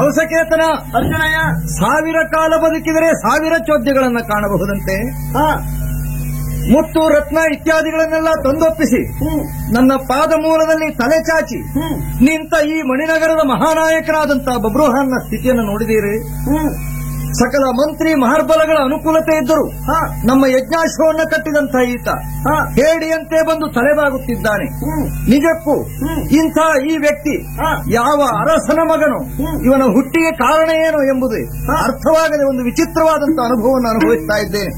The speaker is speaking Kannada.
ಹೊಸಕೇತನ ಅರ್ಜುನಯ್ಯ ಸಾವಿರ ಕಾಲ ಬದುಕಿದರೆ ಸಾವಿರ ಚೋದ್ಯಗಳನ್ನ ಕಾಣಬಹುದಂತೆ ಹಾ ಮುತ್ತು ರತ್ನ ಇತ್ಯಾದಿಗಳನ್ನೆಲ್ಲ ತಂದೊಪ್ಪಿಸಿ ಹ್ಮ್ ನನ್ನ ಪಾದ ಮೂಲದಲ್ಲಿ ತಲೆ ಚಾಚಿ ಹ್ಮ್ ನಿಂತ ಈ ಮಣಿನಗರದ ಮಹಾನಾಯಕರಾದಂತ ಬಬ್ರುಹಾನ್ನ ಸ್ಥಿತಿಯನ್ನು ನೋಡಿದೀರಿ ಹ್ಮ್ ಸಕಲ ಮಂತ್ರಿ ಮಹರ್ಬಲಗಳ ಅನುಕೂಲತೆ ಇದ್ದರು ಹಾ ನಮ್ಮ ಯಜ್ಞಾಶ್ವವನ್ನ ಕಟ್ಟಿದಂತ ಈತ ಹಾ ಹೇಡಿಯಂತೆ ಬಂದು ತಲೆಬಾಗುತ್ತಿದ್ದಾನೆ ಹ್ಮ್ ನಿಜಕ್ಕೂ ಹ್ಮ್. ಇಂಥ ಈ ವ್ಯಕ್ತಿ ಹಾ ಯಾವ ಅರಸನ ಮಗನು ಹ್ಮ್. ಇವನ ಹುಟ್ಟಿಗೆ ಕಾರಣ ಏನು ಎಂಬುದು ಹಾ. ಅರ್ಥವಾಗದೆ ಒಂದು ವಿಚಿತ್ರವಾದಂತಹ ಅನುಭವವನ್ನು ಅನುಭವಿಸ್ತಾ ಇದ್ದೇನೆ